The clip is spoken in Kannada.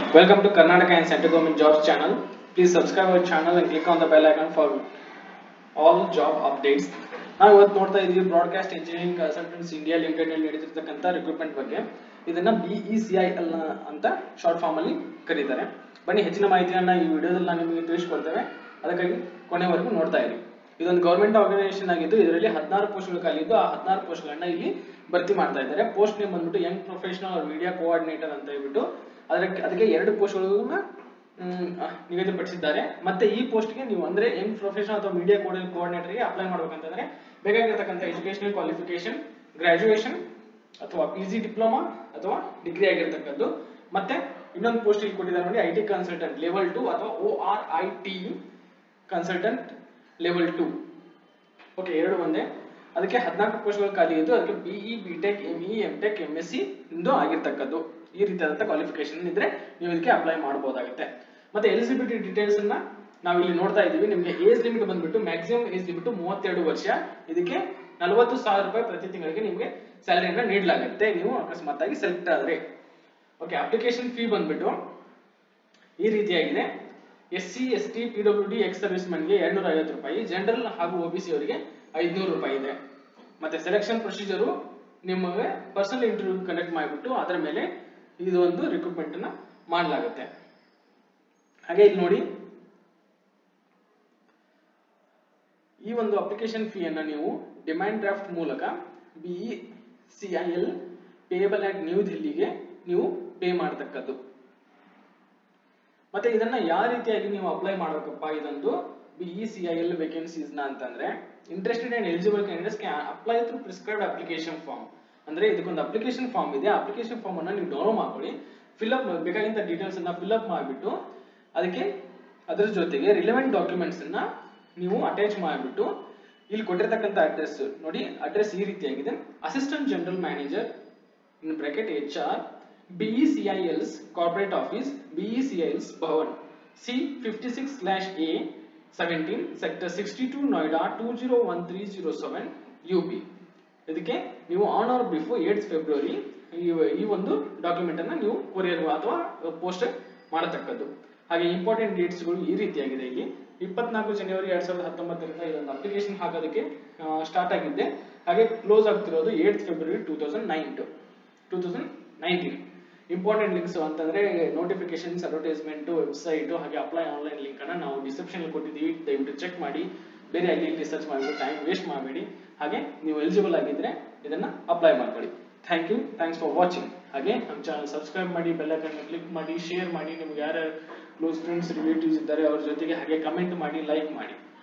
Welcome to Karnataka and Central Government Jobs channel. Please subscribe our channel and click on the bell icon for all job updates. ನಾವು ಇವತ್ತು ನೋಡ್ತಾ ಇದೀವಿ broadcast engineering consultants India limited ನಲ್ಲಿ ನಡೀತಿರ್ತಕ್ಕಂಥ ರಿಕ್ರೂಟ್ಮೆಂಟ್ ಬಗ್ಗೆ ಇದನ್ನ ಬಿಇ ಸಿ ಐ ಎಲ್ ಅಂತ ಶಾರ್ಟ್ ಫಾರ್ಮ್ ಅಲ್ಲಿ ಕರೀತಾರೆ ಬನ್ನಿ ಹೆಚ್ಚಿನ ಮಾಹಿತಿಯನ್ನ ಈ ವಿಡಿಯೋದಲ್ಲಿ ನಾನು ನಿಮಗೆ ತಿಳಿಸ್ಕೊಡ್ತೇವೆ ಅದಕ್ಕಾಗಿ ಕೊನೆವರೆಗೂ ನೋಡ್ತಾ ಇರಿ ಇದೊಂದು ಗೌರ್ಮೆಂಟ್ ಆರ್ಗನೈಸೇಷನ್ ಆಗಿದ್ದು ಇದರಲ್ಲಿ ಹದಿನಾರು ಪೋಸ್ಟ್ಗಳು ಖಾಲಿ ಇದ್ದು ಆ ಹದಿನಾರು ಪೋಸ್ಟ್ಗಳನ್ನ ಇಲ್ಲಿ ಭರ್ತಿ ಮಾಡ್ತಾ ಇದ್ದಾರೆ ಪೋಸ್ಟ್ ನೇಮ್ ಬಂದ್ಬಿಟ್ಟು ಯಂಗ್ ಪ್ರೊಫೆಷನಲ್ ಮೀಡಿಯಾ ಕೋಆರ್ಡಿನೇಟರ್ ಅಂತ ಹೇಳ್ಬಿಟ್ಟು ಅದಕ್ಕೆ ಅದಕ್ಕೆ ಎರಡು ಪೋಸ್ಟ್ಗಳನ್ನ ನಿಗದಿಪಡಿಸಿದ್ದಾರೆ ಮತ್ತೆ ಈ ಪೋಸ್ಟ್ಗೆ ನೀವು ಅಂದ್ರೆ ಯಂಗ್ ಪ್ರೊಫೆಷನಲ್ ಅಥವಾ ಮೀಡಿಯಾ ಕೋಆರ್ಡಿನೇಟರ್ಗೆ ಅಪ್ಲೈ ಮಾಡ್ಬೇಕಂತಂದ್ರೆ ಬೇಕಾಗಿರ್ತಕ್ಕಂಥ ಎಜುಕೇಶನಲ್ ಕ್ವಾಲಿಫಿಕೇಶನ್ ಗ್ರಾಜುಯೇಷನ್ ಅಥವಾ ಪಿ ಜಿ ಡಿಪ್ಲೊಮಾ ಅಥವಾ ಡಿಗ್ರಿ ಆಗಿರ್ತಕ್ಕದ್ದು ಮತ್ತೆ ಇನ್ನೊಂದು ಪೋಸ್ಟ್ ಇಲ್ಲಿ ಕೊಟ್ಟಿದ್ದಾರೆ ನೋಡಿ I T consultant level two ಅಥವಾ O R I T consultant level two okay ಎರಡು ಒಂದೇ ಅದಕ್ಕೆ ಹದಿನಾಲ್ಕು ಪೋಸ್ಟ್ಗಳು ಖಾಲಿ ಇದ್ದು ಅದಕ್ಕೆ B E B Tech M E M tech M S C ಇಂದು ಆಗಿರ್ತಕ್ಕದ್ದು ಈ ರೀತಿಯಾದಂಥ ಕ್ವಾಲಿಫಿಕೇಶನ್ ಇದ್ರೆ ನೀವು ಇದಕ್ಕೆ ಅಪ್ಲೈ ಮಾಡಬಹುದಾಗುತ್ತೆ ಮತ್ತೆ ಎಲಿಜಿಬಿಲಿಟಿ ಡೀಟೇಲ್ಸ್ ಅನ್ನ ನಾವು ಇಲ್ಲಿ ನೋಡ್ತಾ ಇದೀವಿ ನಿಮಗೆ ಏಜ್ ಲಿಮಿಟ್ ಬಂದ್ಬಿಟ್ಟು ಮ್ಯಾಕ್ಸಿಮಮ್ ಏಜ್ ಲಿಮಿಟ್ ಮೂವತ್ತೆರಡು ವರ್ಷ ಇದಕ್ಕೆ ನಲವತ್ತು ಸಾವಿರ ರೂಪಾಯಿ ಪ್ರತಿ ತಿಂಗಳಿಗೆ ನಿಮಗೆ ಸ್ಯಾಲರಿಯನ್ನ ನೀಡಲಾಗುತ್ತೆ ನೀವು ಅಕಸ್ಮಾತ್ ಆಗಿ ಸೆಲೆಕ್ಟ್ ಆದ್ರೆ ಓಕೆ ಅಪ್ಲಿಕೇಶನ್ ಫೀ ಬಂದ್ಬಿಟ್ಟು ಈ ರೀತಿಯಾಗಿದೆ S C S T P W D ex service ಗೆ ಎರಡ್ನೂರ ಐವತ್ತು ರೂಪಾಯಿ ಜನರಲ್ ಹಾಗೂ ಒಬಿಸಿ ಅವರಿಗೆ ಐದ್ನೂರು ರೂಪಾಯಿ ಇದೆ ಮತ್ತೆ ಸೆಲೆಕ್ಷನ್ ಪ್ರೊಸೀಜರು ನಿಮಗೆ ಪರ್ಸನಲ್ ಇಂಟರ್ವ್ಯೂ ಕಂಡಕ್ಟ್ ಮಾಡಿಬಿಟ್ಟು ಅದರ ಮೇಲೆ ಇದು ಒಂದು ರಿಕ್ರೂಟ್ಮೆಂಟ್ ಅನ್ನ ಮಾಡಲಾಗುತ್ತೆ ಹಾಗೆ ಇಲ್ಲಿ ನೋಡಿ ಈ ಒಂದು ಅಪ್ಲಿಕೇಶನ್ ಫೀಯನ್ನ ನೀವು ಡಿಮ್ಯಾಂಡ್ ಡ್ರಾಫ್ಟ್ ಮೂಲಕ B E C I L payable at New ದಿಲ್ಲಿಗೆ ನೀವು ಪೇ ಮಾಡತಕ್ಕದ್ದು ಮತ್ತೆ ಇದನ್ನ ಯಾವ ರೀತಿಯಾಗಿ ನೀವು ಅಪ್ಲೈ ಮಾಡಬೇಕಪ್ಪ ಇದೊಂದು B E C I L vacancies ನ ಅಂತಂದ್ರೆ interested and eligible candidates can apply through prescribed application form ಅಂದ್ರೆ ಇದಕ್ಕೊಂದು ಅಪ್ಲಿಕೇಶನ್ ಫಾರ್ಮ್ ಇದೆ ಅಪ್ಲಿಕೇಶನ್ ಫಾರ್ಮ್ ಅನ್ನ ನೀವು ಡೌನ್ಲೋಡ್ ಮಾಡ್ಕೊಳ್ಳಿ ಫಿಲ್ಅಪ್ ಬೇಕಾಗಿದ್ದ ಡೀಟೇಲ್ಸ್ ಅನ್ನ ಫಿಲ್ಅಪ್ ಮಾಡಿಬಿಟ್ಟು ಅದಕ್ಕೆ ಅದರ ಜೊತೆಗೆ ರಿಲೆವೆಂಟ್ ಡಾಕ್ಯುಮೆಂಟ್ಸ್ ಅನ್ನ ನೀವು ಅಟ್ಯಾಚ್ ಮಾಡಿಬಿಟ್ಟು ಇಲ್ಲಿ ಕೊಟ್ಟಿರ್ತಕ್ಕಂಥ ಅಡ್ರೆಸ್ ನೋಡಿ ಅಡ್ರೆಸ್ ಈ ರೀತಿಯಾಗಿದೆ assistant general manager in bracket H R BECIL's corporate office BECIL's Bhawan C fifty six slash A seventeen sector sixty two Noida two zero one three zero seven U P ಇದಕ್ಕೆ ನೀವು on or before eight February ಈ ಒಂದು ಡಾಕ್ಯುಮೆಂಟ್ ಅನ್ನ ನೀವು ಕೊರಿಯರ್ ಅಥವಾ ಪೋಸ್ಟ್ ಮಾಡತಕ್ಕದ್ದು ಹಾಗೆ ಇಂಪಾರ್ಟೆಂಟ್ ಡೇಟ್ಸ್ಗಳು ಈ ರೀತಿಯಾಗಿದೆ ಇಲ್ಲಿ ಇಪ್ಪತ್ನಾಲ್ಕು ಜನವರಿ ಎರಡ್ ಸಾವಿರದ ಹತ್ತೊಂಬತ್ತರಿಂದ ಇದೊಂದು ಅಪ್ಲಿಕೇಶನ್ ಹಾಕೋದಕ್ಕೆ ಸ್ಟಾರ್ಟ್ ಆಗಿದ್ದೆ ಹಾಗೆ ಕ್ಲೋಸ್ ಆಗ್ತಿರೋದು eight February two thousand nine two thousand nineteen important links ಅಂತಂದ್ರೆ ನೋಟಿಫಿಕೇಶನ್ಸ್ ಅಡ್ವರ್ಟೈಸ್ಮೆಂಟ್ ವೆಬ್ಸೈಟ್ ಹಾಗೆ ಅಪ್ಲೈ ಆನ್ಲೈನ್ ಲಿಂಕ್ ಅನ್ನ ನಾವು ಡಿಸ್ಕ್ರಿಪ್ಷನ್ ಕೊಟ್ಟಿದ್ದೀವಿ ದಯವಿಟ್ಟು ಚೆಕ್ ಮಾಡಿ ಬೇರೆ ಅಲ್ಲಿ ಇಲ್ಲಿ ಸರ್ಚ್ ಮಾಡಿಬಿಟ್ಟು ಟೈಮ್ ವೇಸ್ಟ್ ಮಾಡಬೇಡಿ ಹಾಗೆ ನೀವು ಎಲಿಜಿಬಲ್ ಆಗಿದ್ರೆ ಇದನ್ನ ಅಪ್ಲೈ ಮಾಡ್ಕೊಳ್ಳಿ thank you thanks for watching ಹಾಗೆ ನಮ್ಮ ಚಾನಲ್ ಸಬ್ಸ್ಕ್ರೈಬ್ ಮಾಡಿ ಬೆಲ್ ಐಕನ್ ಕ್ಲಿಕ್ ಮಾಡಿ ಶೇರ್ ಮಾಡಿ ನಿಮ್ಗೆ ಯಾರ್ಯಾರು ಕ್ಲೋಸ್ ಫ್ರೆಂಡ್ಸ್ ರಿಲೇಟಿವ್ಸ್ ಇದ್ದಾರೆ ಅವ್ರ ಜೊತೆಗೆ ಹಾಗೆ ಕಮೆಂಟ್ ಮಾಡಿ ಲೈಕ್ ಮಾಡಿ